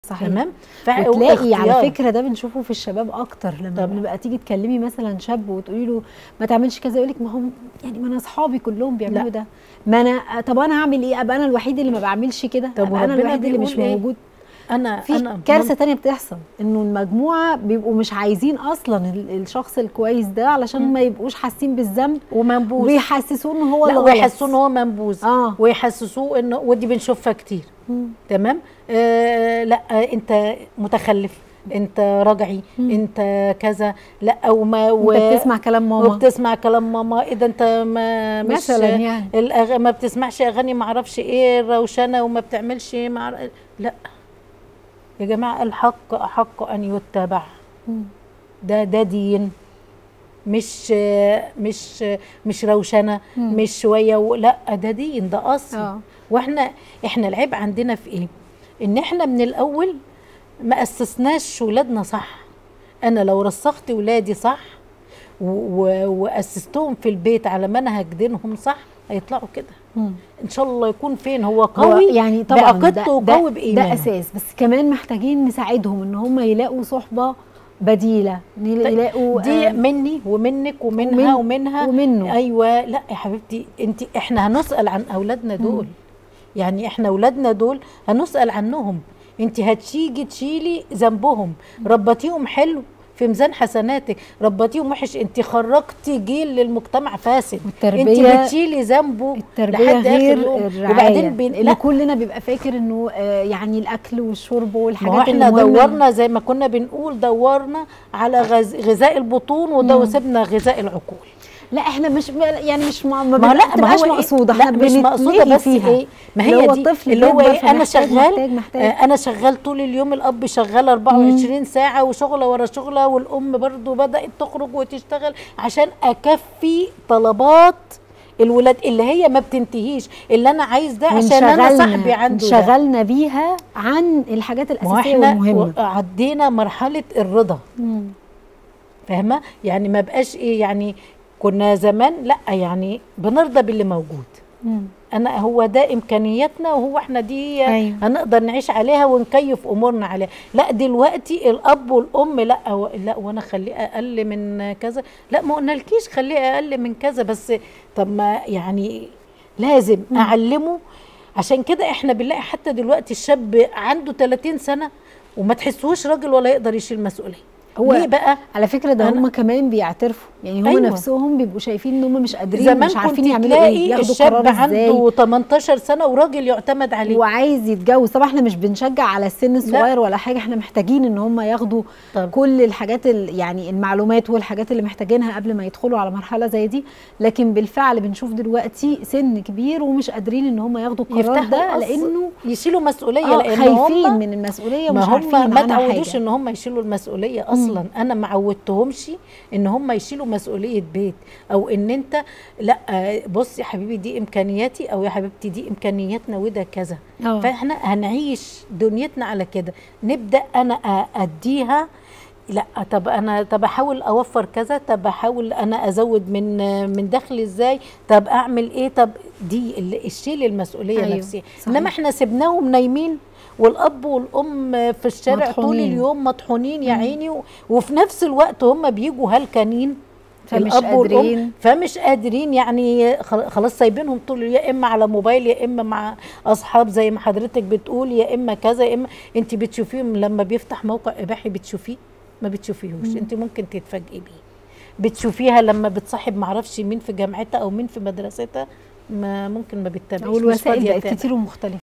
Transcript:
صحيح تمام وتلاقي على اختيار. فكره ده بنشوفه في الشباب اكتر لما طبعا. بنبقى تيجي تكلمي مثلا شاب وتقولي له ما تعملش كذا يقول لك ما هم يعني ما انا اصحابي كلهم بيعملوا لا. ده ما انا طب انا اعمل ايه ابقى انا الوحيد اللي ما بعملش كده طب ابقى انا وربنا الوحيد اللي مش بيقول إيه؟ موجود انا في انا كارثه تانية بتحصل انه المجموعه بيبقوا مش عايزين اصلا ال- الشخص الكويس ده علشان مم. ما يبقوش حاسين بالذنب ومنبوذ ويحسسوه ان هو لا اللي غلط. ويحسوه ان هو منبوذ اه ويحسسوه انه ودي بنشوفها كتير مم. تمام آه لا انت متخلف انت رجعي مم. انت كذا لا وما و... انت بتسمع كلام ماما وبتسمع كلام ماما ايه ده انت ما مش مثلا يعني الأغ... ما بتسمعش اغاني ما اعرفش ايه الروشنه وما بتعملش مع... لا يا جماعه الحق احق ان يتبع مم. ده ده دين مش مش مش روشنه مم. مش شويه و... لا ده دين ده اصل اه واحنا احنا العيب عندنا في ايه ان احنا من الاول ما اسسناش ولادنا صح انا لو رسخت ولادي صح و- و- واسستهم في البيت على منهج دينهم صح هيطلعوا كده مم. ان شاء الله يكون فين هو هو قوي يعني طبعا بعقيدته ده, وقوي ده, بايمانه ده اساس بس كمان محتاجين نساعدهم ان هم يلاقوا صحبه بديله نل- طيب، يلاقوا دي آه، مني ومنك ومنها ومن- ومنها ومنه ايوه لا يا حبيبتي انت احنا هنسال عن اولادنا دول يعني احنا اولادنا دول هنسال عنهم انت هتيجي تشيلي ذنبهم ربطيهم حلو في ميزان حسناتك ربطيهم وحش انت خرجتي جيل للمجتمع فاسد انت والتربيه بتشيلي ذنبه التربيه لحد آخر غير يوم. الرعايه وبعدين بين اللي لا كلنا بيبقى فاكر انه آه، يعني الاكل والشرب ما هو والحاجات احنا المهمه دورنا زي ما كنا بنقول دورنا على غز... غذاء البطون وده مم. وسيبنا غذاء العقول لا احنا مش يعني مش ما, ما, ما ما لا ما بتبقاش هو إيه؟ مقصوده لا احنا مش مقصوده بنتلهي بس فيها ايه ما اللي هي هو دي الطفل اللي هو بيكبر ايه انا فمحتاج- شغال محتاج محتاج آه، انا شغال طول اليوم الاب شغال 24 ساعه وشغله ورا شغله والام برضو بدات تخرج وتشتغل عشان اكفي طلبات الولاد اللي هي ما بتنتهيش اللي انا عايز ده عشان انا صاحبي عنده ده. انشغلنا بيها عن الحاجات ما هو الاساسيه احنا والمهمه عدينا مرحله الرضا مم. فاهمه يعني ما بقاش ايه يعني كنا زمان لا يعني بنرضى باللي موجود مم. انا هو ده امكانياتنا وهو احنا دي أيوة. هنقدر نعيش عليها ونكيف امورنا عليها لا دلوقتي الاب والام لا و... لا وانا خليه اقل من كذا لا ما قلنالكيش خليه اقل من كذا بس طب ما يعني لازم مم. اعلمه عشان كده احنا بنلاقي حتى دلوقتي الشاب عنده 30 سنه وما تحسوش راجل ولا يقدر يشيل مسؤوليه هو ليه بقى على فكره ده أنا- هم كمان بيعترفوا يعني هم أيوة. أيوة. نفسهم بيبقوا شايفين ان هم مش قادرين زمان مش عارفين كنت يعملوا تلاقي ايه ياخدوا الشاب قرار ازاي عنده 18 سنه وراجل يعتمد عليه وعايز يتجوز طبعا احنا مش بنشجع على السن الصغير ولا حاجه احنا محتاجين ان هم ياخدوا طب كل الحاجات ال- يعني المعلومات والحاجات اللي محتاجينها قبل ما يدخلوا على مرحله زي دي لكن بالفعل بنشوف دلوقتي سن كبير ومش قادرين ان هم ياخدوا القرار يفتحوا ده أص- لانه يشيلوا مسؤوليه آه لان خايفين هم من المسؤوليه ما ومش عارفين هم ما عنها تعودوش حاجه ان هم يشيلوا المسؤوليه اصلا انا ما عودتهمش ان هم يشيلوا مسؤوليه بيت او ان انت لا آه، بص يا حبيبي دي امكانياتي او يا حبيبتي دي امكانياتنا وده كذا اه فاحنا هنعيش دنيتنا على كده نبدا انا أ- اديها لا طب انا طب احاول اوفر كذا طب احاول انا ازود من من دخلي ازاي طب اعمل ايه طب دي اللي الشيل المسؤوليه أيوة، أيوه نفسيه صحيح. انما احنا سبناهم نايمين والاب والام في الشارع طول مطحونين. اليوم مطحونين يا مم. عيني و- وفي نفس الوقت هم بيجوا هلكانين فمش الاب والام قادرين فمش قادرين يعني خل- خلاص سايبينهم طول يا اما على موبايل يا اما مع اصحاب زي ما حضرتك بتقول يا اما كذا يا اما انت بتشوفيهم لما بيفتح موقع اباحي بتشوفيه ما بتشوفيهوش مم. انت ممكن تتفاجئي بيه بتشوفيها لما بتصاحب معرفش مين في جامعتها او مين في مدرستها ما ممكن ما بتتابعش او مش الوسائل فاضية بقت تتابع. كتير ومختلفه